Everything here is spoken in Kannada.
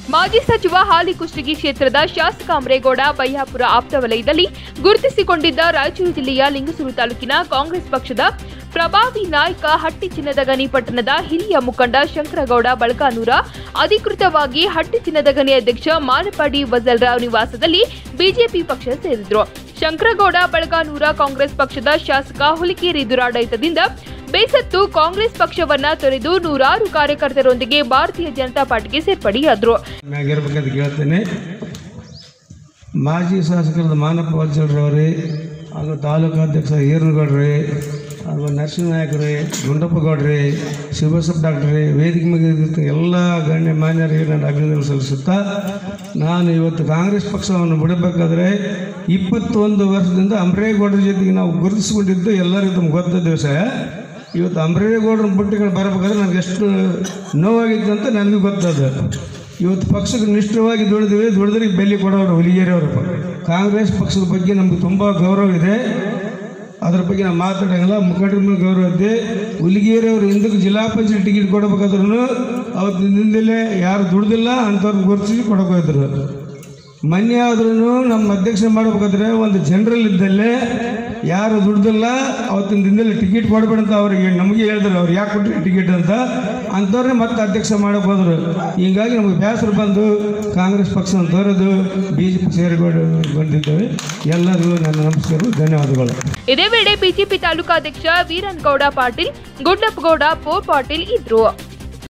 ಮಾಜಿ ಸಚಿವ ಹಾಲಿ ಕುಷ್ಟಗಿ ಕ್ಷೇತ್ರದ ಶಾಸಕ ಅಮರೇಗೌಡ ಬಯ್ಯಾಪುರ ಆಪ್ತ ವಲಯದಲ್ಲಿ ಗುರುತಿಸಿಕೊಂಡಿದ್ದ ರಾಯಚೂರು ಜಿಲ್ಲೆಯ ಲಿಂಗಸೂರು ತಾಲೂಕಿನ ಕಾಂಗ್ರೆಸ್ ಪಕ್ಷದ ಪ್ರಭಾವಿ ನಾಯಕ ಹಟ್ಟಿ ಚಿನ್ನದಗನಿ ಪಟ್ಟಣದ ಹಿರಿಯ ಮುಖಂಡ ಶಂಕರಗೌಡ ಬಳಕಾನೂರ ಅಧಿಕೃತವಾಗಿ ಹಟ್ಟಿ ಚಿನ್ನದಗನಿ ಅಧ್ಯಕ್ಷ ಮಾಲಪಾಡಿ ವಜಲ್ರಾವ್ ನಿವಾಸದಲ್ಲಿ ಬಿಜೆಪಿ ಪಕ್ಷ ಸೇರಿದ್ರು ಶಂಕರಗೌಡ ಬಳಗಾನೂರ ಕಾಂಗ್ರೆಸ್ ಪಕ್ಷದ ಶಾಸಕ ಹುಲಿಕೇರಿ ದುರಾಡಳಿತದಿಂದ ಬೇಸತ್ತು ಕಾಂಗ್ರೆಸ್ ಪಕ್ಷವನ್ನ ತೊರೆದು ನೂರಾರು ಕಾರ್ಯಕರ್ತರೊಂದಿಗೆ ಭಾರತೀಯ ಜನತಾ ಪಾರ್ಟಿಗೆ ಸೇರ್ಪಡೆಯಾದರು ಮ್ಯಾಗಿರ್ಬೇಕಂತ ಕೇಳ್ತೇನೆ ಮಾಜಿ ಶಾಸಕರಾದ ಮಾನಪ್ಪ ವಜ್ರರವರೇ ಹಾಗೂ ತಾಲೂಕು ಅಧ್ಯಕ್ಷ ಈರನಗೌಡ್ರಿ ಹಾಗೂ ನರಸಿಂಹನಾಯಕರೇ ಗುಂಡಪ್ಪ ಗೌಡ್ರಿ ಶಿವಬಸಪ್ಪ ಡಾಕ್ಟ್ರಿ ವೇದಿಕೆ ಮೇಲೆ ಇದ್ದ ಎಲ್ಲ ಗಣ್ಯ ಮಾನ್ಯರಿಗೆ ನಾನು ಅಭಿನಂದನೆ ಸಲ್ಲಿಸುತ್ತಾ ನಾನು ಇವತ್ತು ಕಾಂಗ್ರೆಸ್ ಪಕ್ಷವನ್ನು ಬಿಡಬೇಕಾದ್ರೆ ಇಪ್ಪತ್ತೊಂದು ವರ್ಷದಿಂದ ಅಮರೇಗೌಡರ ಜೊತೆಗೆ ನಾವು ಗುರುತಿಸಿಕೊಂಡಿದ್ದು ಎಲ್ಲರಿಗೂ ತಮ್ಗೆ ಗೊತ್ತ ದಿವಸ ಇವತ್ತು ಅಮರೇಗೌಡರ ಬುಟ್ಟಿಗಳು ಬರಬೇಕಾದ್ರೆ ನನಗೆ ಎಷ್ಟು ನೋವಾಗಿತ್ತು ಅಂತ ನನಗೂ ಗೊತ್ತದ ಇವತ್ತು ಪಕ್ಷಕ್ಕೆ ನಿಷ್ಠವಾಗಿ ದುಡಿದ್ವಿ ದುಡಿದ್ರೆ ಬೆಲೆ ಕೊಡೋರು ಹುಲಿಗೇರಿಯವರು ಕಾಂಗ್ರೆಸ್ ಪಕ್ಷದ ಬಗ್ಗೆ ನಮ್ಗೆ ತುಂಬ ಗೌರವ ಇದೆ ಅದ್ರ ಬಗ್ಗೆ ನಾವು ಮಾತಾಡೋಂಗಿಲ್ಲ ಮುಖಂಡರ ಮೇಲೆ ಗೌರವ ಇದೆ ಹುಲಿಗೇರಿಯವರು ಹಿಂದಕ್ಕೆ ಜಿಲ್ಲಾ ಪಂಚಾಯತ್ ಟಿಕೆಟ್ ಕೊಡಬೇಕಾದ್ರೂ ಅವತ್ತಿನ ದಿನದಲ್ಲೇ ಯಾರು ದುಡ್ದಿಲ್ಲ ಅಂಥವ್ರನ್ನ ಗುರುತಿಸಿ ಕೊಡೋಕೋದ್ರು ಮೊನ್ನೆ ಆದ್ರೂ ನಮ್ಮ ಅಧ್ಯಕ್ಷ ಮಾಡ್ಬೇಕಾದ್ರೆ ಒಂದು ಜನರಲ್ ಇದ್ದಲ್ಲೇ ಯಾರು ದುಡ್ದಿಲ್ಲ ಅವತ್ತಿನ ದಿನದಲ್ಲಿ ಟಿಕೆಟ್ ಕೊಡಬೇಡ ಅಂತ ಅವ್ರಿಗೆ ನಮಗೆ ಹೇಳಿದ್ರು ಅವ್ರು ಯಾಕೆ ಕೊಟ್ಟರು ಟಿಕೆಟ್ ಅಂತ ಅಂಥವ್ರನ್ನೇ ಮತ್ತೆ ಅಧ್ಯಕ್ಷ ಮಾಡಕ್ಕೆ ಹೋದ್ರು ಹೀಗಾಗಿ ನಮಗೆ ಬೇಸರ ಬಂದು ಕಾಂಗ್ರೆಸ್ ಪಕ್ಷವನ್ನು ತೋರೋದು ಬಿ ಜೆ ಪಿ ಸೇರಿಕೊಂಡು ಬಂದಿದ್ದೇವೆ ಎಲ್ಲರಿಗೂ ನನ್ನ ನಮಸ್ಕಾರ ಧನ್ಯವಾದಗಳು ಇದೇ ವೇಳೆ ಬಿಜೆಪಿ ತಾಲೂಕಾಧ್ಯಕ್ಷ ವೀರನ್ಗೌಡ ಪಾಟೀಲ್ ಗುಡ್ಡಪ್ಪಗೌಡ ಪೋ ಪಾಟೀಲ್ ಇದ್ರು